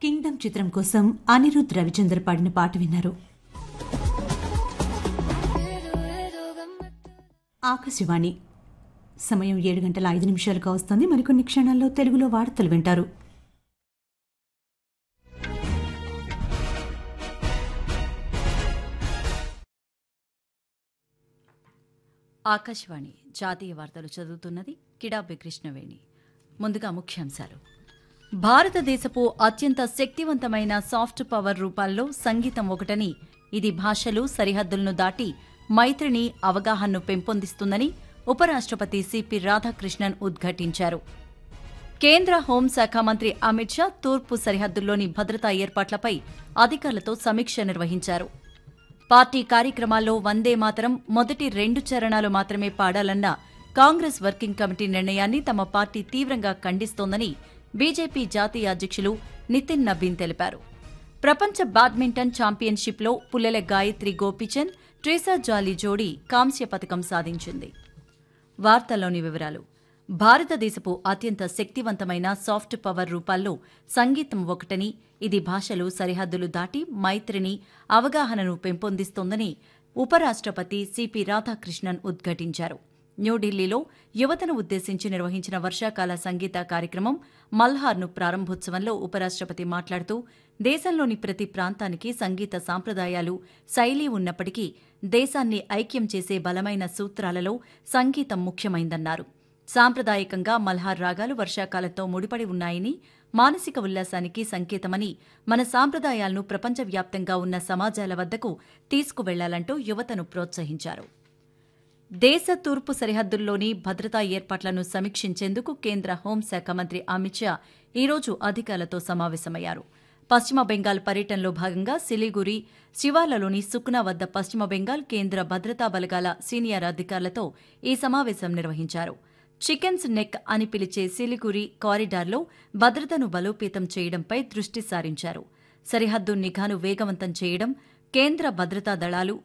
Kingdom చిత్రం కోసం అనిరుద్ రవిచందర్ పాడిన పాట విన్నారు ఆకాశవాణి సమయం ఏడు గంటల ఐదు నిమిషాలుగా వస్తుంది మరికొన్ని క్షణాల్లో తెలుగులో వార్తలు వింటారు ఆకాశవాణి జాతీయ వార్తలు చదువుతున్నది కిడాబి కృష్ణవేణి ముందుగా ముఖ్యాంశాలు భారతదేశపు అత్యంత శక్తివంతమైన సాఫ్ట్ పవర్ రూపాల్లో సంగీతం ఒకటని ఇది భాషలు సరిహద్దులను దాటి మైత్రిని అవగాహనను పెంపొందిస్తుందని ఉపరాష్ట్రపతి సిపి రాధాకృష్ణన్ ఉద్ఘాటించారు కేంద్ర హోంశాఖ మంత్రి అమిత్ షా తూర్పు సరిహద్దుల్లోని భద్రతా ఏర్పాట్లపై అధికారులతో సమీక్ష నిర్వహించారు పార్టీ కార్యక్రమాల్లో వందే మాతరం మొదటి రెండు చరణాలు మాత్రమే పాడాలన్న కాంగ్రెస్ వర్కింగ్ కమిటీ నిర్ణయాన్ని తమ పార్టీ తీవ్రంగా ఖండిస్తోందని బీజేపీ జాతీయ అధ్యక్షులు నితిన్ నబీన్ తెలిపారు ప్రపంచ బ్యాడ్మింటన్ ఛాంపియన్షిప్లో పుల్లెల గాయత్రి గోపీచంద్ ట్రీసా జాలీ జోడీ కాంస్య పథకం సాధించింది వార్తల్లోని వివరాలు భారతదేశపు అత్యంత శక్తివంతమైన సాఫ్ట్ పవర్ రూపాల్లో సంగీతం ఒకటని ఇది భాషలు సరిహద్దులు దాటి మైత్రిని అవగాహనను పెంపొందిస్తోందని ఉపరాష్ట్రపతి సిపి రాధాకృష్ణన్ ఉద్ఘాటించారు న్యూఢిల్లీలో యువతను ఉద్దేశించి నిర్వహించిన వర్షాకాల సంగీత కార్యక్రమం మల్హార్ను ప్రారంభోత్సవంలో ఉపరాష్ట్రపతి మాట్లాడుతూ దేశంలోని ప్రతి ప్రాంతానికి సంగీత సాంప్రదాయాలు శైలి ఉన్నప్పటికీ దేశాన్ని ఐక్యం చేసే బలమైన సూత్రాలలో సంగీతం ముఖ్యమైందన్నారు సాంప్రదాయకంగా మల్హార్ రాగాలు వర్షాకాలంతో ముడిపడి ఉన్నాయని మానసిక ఉల్లాసానికి సంకేతమని మన సాంప్రదాయాలను ప్రపంచవ్యాప్తంగా ఉన్న సమాజాల వద్దకు తీసుకువెళ్లాలంటూ యువతను ప్రోత్సహించారు దేశ తూర్పు సరిహద్దుల్లోని భద్రతా ఏర్పాట్లను సమీక్షించేందుకు కేంద్ర హోంశాఖ మంత్రి అమిత్ షా ఈరోజు అధికారులతో సమావేశమయ్యారు పశ్చిమ బెంగాల్ పర్యటనలో భాగంగా సిలిగురి శివార్లలోని సుక్నా వద్ద పశ్చిమ బెంగాల్ కేంద్ర భద్రతా బలగాల సీనియర్ అధికారులతో ఈ సమావేశం నిర్వహించారు చికెన్స్ నెక్ అని పిలిచే సిలిగురి కారిడార్లో భద్రతను బలోపేతం చేయడంపై దృష్టి సారించారు సరిహద్దు నిఘాను వేగవంతం చేయడం కేంద్ర భద్రతా దళాలు